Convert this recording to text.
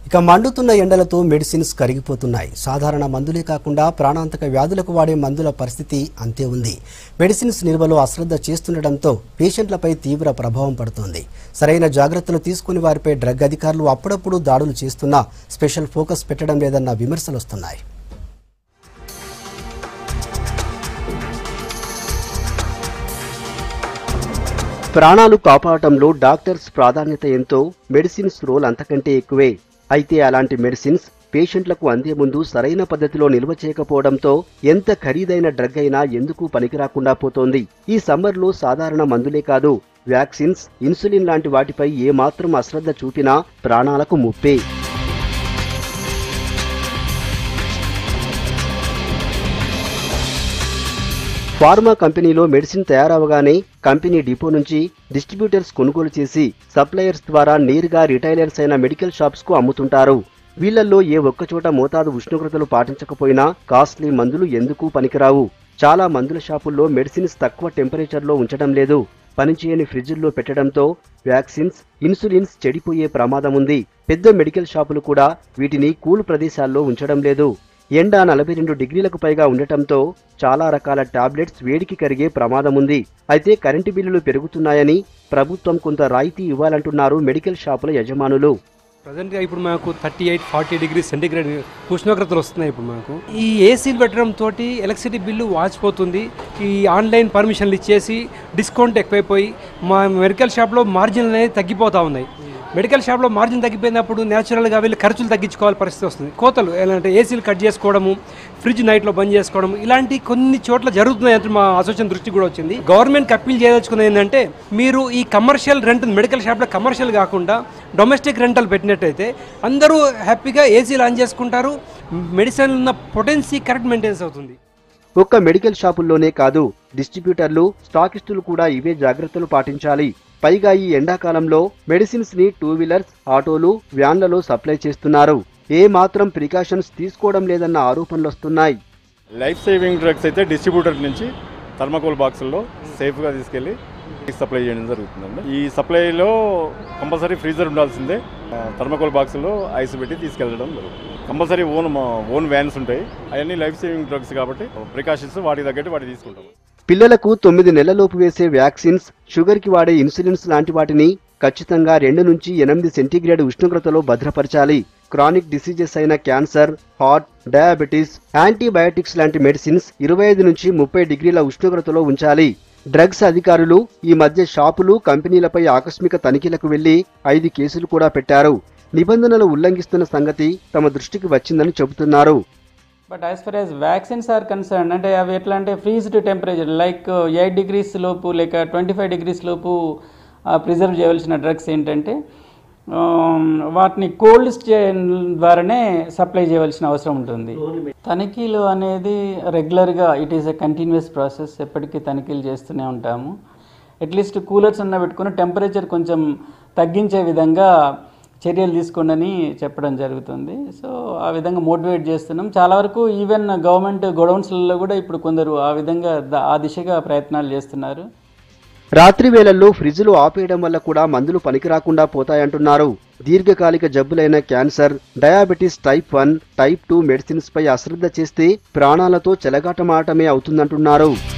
ఇక మండుతున్న ఎండలతో మెడిసిన్స్ కరిగిపోతున్నాయి సాధారణ మందులే కాకుండా ప్రాణాంతక వ్యాధులకు వాడే మందుల పరిస్థితి అంతే ఉంది మెడిసిన్స్ నిల్వలో అశ్రద్ధ చేస్తుండటంతో పేషెంట్లపై తీవ్ర ప్రభావం పడుతోంది సరైన జాగ్రత్తలు తీసుకుని వారిపై డ్రగ్ అధికారులు అప్పుడప్పుడు దాడులు చేస్తున్నా స్పెషల్ ఫోకస్ పెట్టడం లేదన్న విమర్శలు వస్తున్నాయి ప్రాణాలు కాపాడటంలో డాక్టర్స్ ప్రాధాన్యత ఎంతో మెడిసిన్స్ రోల్ అంతకంటే ఎక్కువే అయితే అలాంటి మెడిసిన్స్ పేషెంట్లకు అందే ముందు సరైన పద్ధతిలో నిల్వ చేయకపోవడంతో ఎంత ఖరీదైన డ్రగ్ అయినా ఎందుకు పనికిరాకుండా పోతోంది ఈ సమ్మర్లో సాధారణ మందులే కాదు వ్యాక్సిన్స్ ఇన్సులిన్ లాంటి వాటిపై ఏమాత్రం అశ్రద్ధ చూపినా ప్రాణాలకు ముప్పే ఫార్మా కంపెనీలో మెడిసిన్ తయారవగానే కంపెనీ డిపో నుంచి డిస్ట్రిబ్యూటర్స్ కొనుగోలు చేసి సప్లయర్స్ ద్వారా నేరుగా రిటైలర్స్ అయిన మెడికల్ షాప్స్ కు అమ్ముతుంటారు వీళ్ళల్లో ఏ ఒక్కచోట మోతాదు ఉష్ణోగ్రతలు పాటించకపోయినా కాస్ట్లీ మందులు ఎందుకు పనికిరావు చాలా మందుల షాపుల్లో మెడిసిన్స్ తక్కువ టెంపరేచర్లో ఉంచడం లేదు పనిచేయని ఫ్రిడ్జుల్లో పెట్టడంతో వ్యాక్సిన్స్ ఇన్సులిన్స్ చెడిపోయే ప్రమాదం ఉంది పెద్ద మెడికల్ షాపులు కూడా వీటిని కూల్ ప్రదేశాల్లో ఉంచడం లేదు ఎండ నలభై రెండు డిగ్రీలకు పైగా ఉండటంతో చాలా రకాల టాబ్లెట్స్ వేడికి కరిగే ప్రమాదం ఉంది అయితే కరెంటు బిల్లులు పెరుగుతున్నాయని ప్రభుత్వం కొంత రాయితీ ఇవ్వాలంటున్నారు మెడికల్ షాపుల యజమానులు ప్రజెంట్గా ఇప్పుడు మాకు thirty eight forty degree centigrade ఉష్ణోగ్రతలు వస్తున్నాయి ఇప్పుడు మాకు ఈ ఏసీలు పెట్టడం తోటి ఎలక్ట్రిసిటీ బిల్లు వాచిపోతుంది ఈ ఆన్లైన్ పర్మిషన్లు ఇచ్చేసి డిస్కౌంట్ ఎక్కువైపోయి మా మెడికల్ షాప్లో మార్జిన్ అనేది తగ్గిపోతూ ఉన్నాయి మెడికల్ షాప్లో మార్జిన్ తగ్గిపోయినప్పుడు న్యాచురల్గా వెళ్ళి ఖర్చులు తగ్గించుకోవాలి పరిస్థితి వస్తుంది కోతలు ఎలా అంటే ఏసీలు కట్ చేసుకోవడము ఫ్రిడ్జ్ నైట్లో బంద్ చేసుకోవడం ఇలాంటి కొన్ని చోట్ల జరుగుతున్నాయి మా అసోసియేషన్ దృష్టికి కూడా వచ్చింది గవర్నమెంట్కి అప్పీల్ చేయదలుచుకున్నది ఏంటంటే మీరు ఈ కమర్షియల్ రెంట్ మెడికల్ షాప్లో కమర్షియల్ కాకుండా డొమెస్టిక్ రెంటల్ పెట్టినట్టయితే అందరూ హ్యాపీగా ఏసీలు ఆన్ చేసుకుంటారు మెడిసిన్ ఉన్న పొటెన్సీ కరెక్ట్ మెయింటెన్స్ అవుతుంది ఒక్క మెడికల్ షాపుల్లోనే కాదు డిస్ట్రిబ్యూటర్లు స్టాకిస్టులు కూడా ఇవే జాగ్రత్తలు పాటించాలి పైగా ఈ ఎండాకాలంలో మెడిసిన్స్ ని టూ వీలర్స్ ఆటోలు వ్యాన్లలో సప్లై చేస్తున్నారు ఏ మాత్రం ప్రికాషన్స్ తీసుకోవడం లేదన్న ఆరోపణలు వస్తున్నాయి లైఫ్ సేవింగ్ డ్రగ్స్ అయితే డిస్ట్రిబ్యూటర్ నుంచి థర్మకోల్ బాక్సుల్లో సేఫ్గా తీసుకెళ్ళి సప్లై చేయడం జరుగుతుందండి ఈ సప్లైలో కంపల్సరీ ఫ్రీజర్ ఉండాల్సిందే ఆ, థర్మకోల్ బాక్సుల్లో ఐస్ పెట్టి తీసుకెళ్ళడం జరుగుతుంది కంపల్సరీ ఓన్ ఓన్ వ్యాన్స్ ఉంటాయి అవన్నీ లైఫ్ సేవింగ్ డ్రగ్స్ కాబట్టి ప్రికాషన్స్ వాటికి తగ్గట్టు వాటి తీసుకుంటాం పిల్లలకు తొమ్మిది నెలలలోపు వేసే వ్యాక్సిన్స్ షుగర్ కి వాడే ఇన్సులిన్స్ లాంటి వాటిని ఖచ్చితంగా రెండు నుంచి ఎనిమిది సెంటీగ్రేడ్ ఉష్ణోగ్రతలో భద్రపరచాలి క్రానిక్ డిసీజెస్ అయిన క్యాన్సర్ హార్ట్ డయాబెటీస్ యాంటీబయాటిక్స్ లాంటి మెడిసిన్స్ ఇరవై ఐదు నుంచి ముప్పై డిగ్రీల ఉష్ణోగ్రతలో ఉంచాలి డ్రగ్స్ అధికారులు ఈ మధ్య షాపులు కంపెనీలపై ఆకస్మిక తనిఖీలకు వెళ్లి ఐదు కేసులు కూడా పెట్టారు నిబంధనలు ఉల్లంఘిస్తున్న సంగతి తమ దృష్టికి వచ్చిందని చెబుతున్నారు but as far as vaccines are concern అంటే అవి ఎట్లా అంటే freezed temperature like eight degrees లోపు లేక ట్వంటీ ఫైవ్ డిగ్రీస్ లోపు ప్రిజర్వ్ చేయవలసిన డ్రగ్స్ ఏంటంటే ఆమ్, వాటిని కోల్డ్ చైన్ ద్వారానే సప్లై చేయవలసిన అవసరం ఉంటుంది తనిఖీలు అనేది రెగ్యులర్గా it is a continuous process ఎప్పటికీ తనిఖీలు చేస్తూనే ఉంటాము అట్లీస్ట్ కూలర్స్ అన్న పెట్టుకుని టెంపరేచర్ కొంచెం తగ్గించే విధంగా చర్యలు తీసుకోండి అని చెప్పడం జరుగుతుంది సో ఆ విధంగా మోటివేట్ చేస్తున్నాం చాలా వరకు ఈవెన్ గవర్నమెంట్ గొడౌన్స్లలో కూడా ఇప్పుడు కొందరు ఆ విధంగా ద- ఆ దిశగా ప్రయత్నాలు చేస్తున్నారు రాత్రి వేళల్లో ఫ్రిడ్జ్లు ఆపేయడం వల్ల కూడా మందులు పనికిరాకుండా పోతాయంటున్నారు దీర్ఘకాలిక జబ్బులైన cancer diabetes type one type two medicines పై అశ్రద్ధ చేస్తే ప్రాణాలతో చెలగాటమాటమే అవుతుందంటున్నారు